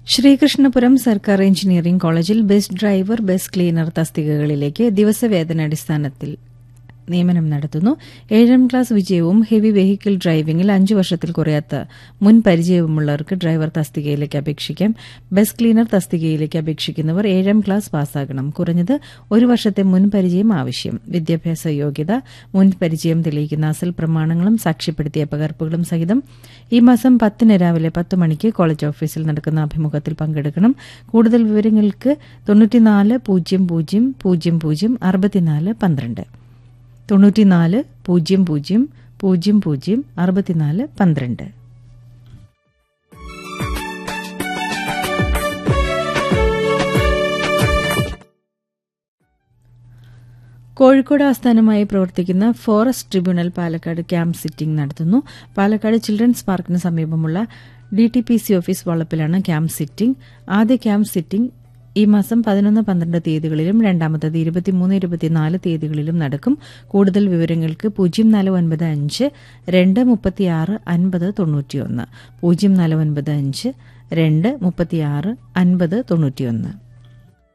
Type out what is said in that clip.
ശ്രീകൃഷ്ണപുരം സർക്കാർ എഞ്ചിനീയറിംഗ് കോളേജിൽ bus driver bus cleaner തസ്തികകളിലേക്ക് ദിവസവേതനാടിസ്ഥാനത്തിൽ നിയമനം നടത്തുന്നു ഏഴാം ക്ലാസ് വിജയവും ഹെവി വെഹിക്കിൾ ഡ്രൈവിംഗിൽ അഞ്ചു വർഷത്തിൽ കുറയാത്ത മുൻ പരിചയവുമുള്ളവർക്ക് ഡ്രൈവർ തസ്തികയിലേക്ക് അപേക്ഷിക്കാം ബസ് ക്ലീനർ തസ്തികയിലേക്ക് അപേക്ഷിക്കുന്നവർ ഏഴാം ക്ലാസ് പാസ്സാകണം കുറഞ്ഞത് ഒരു വർഷത്തെ മുൻ പരിചയം ആവശ്യം വിദ്യാഭ്യാസ യോഗ്യത മുൻ പരിചയം തെളിയിക്കുന്ന അസൽ പ്രമാണങ്ങളും സാക്ഷ്യപ്പെടുത്തിയ പകർപ്പുകളും സഹിതം ഈ മാസം പത്തിന് രാവിലെ പത്ത് മണിക്ക് കോളേജ് ഓഫീസിൽ നടക്കുന്ന അഭിമുഖത്തിൽ പങ്കെടുക്കണം കൂടുതൽ വിവരങ്ങൾക്ക് തൊണ്ണൂറ്റിനാല് പൂജ്യം പൂജ്യം പൂജ്യം പൂജ്യം അറുപത്തിനാല് പന്ത്രണ്ട് തൊണ്ണൂറ്റിനാല് പൂജ്യം പൂജ്യം പൂജ്യം പൂജ്യം അറുപത്തിനാല് പന്ത്രണ്ട് കോഴിക്കോട് ആസ്ഥാനമായി പ്രവർത്തിക്കുന്ന forest tribunal Palakkad camp sitting നടത്തുന്നു പാലക്കാട് ചിൽഡ്രൻസ് പാർക്കിന് സമീപമുള്ള D T P C office വളപ്പിലാണ് ക്യാമ്പ് സിറ്റിംഗ് ആദ്യ ക്യാമ്പ് സിറ്റിംഗ് ഈ മാസം പതിനൊന്ന് പന്ത്രണ്ട് തീയതികളിലും രണ്ടാമത്തത് ഇരുപത്തിമൂന്ന് ഇരുപത്തിനാല് തീയതികളിലും നടക്കും കൂടുതൽ വിവരങ്ങൾക്ക് പൂജ്യം നാല് ഒൻപത് അഞ്ച് രണ്ട് മുപ്പത്തിയാറ് അൻപത് തൊണ്ണൂറ്റിയൊന്ന് പൂജ്യം നാല് ഒൻപത് അഞ്ച് രണ്ട് മുപ്പത്തിയാറ് അൻപത് തൊണ്ണൂറ്റിയൊന്ന്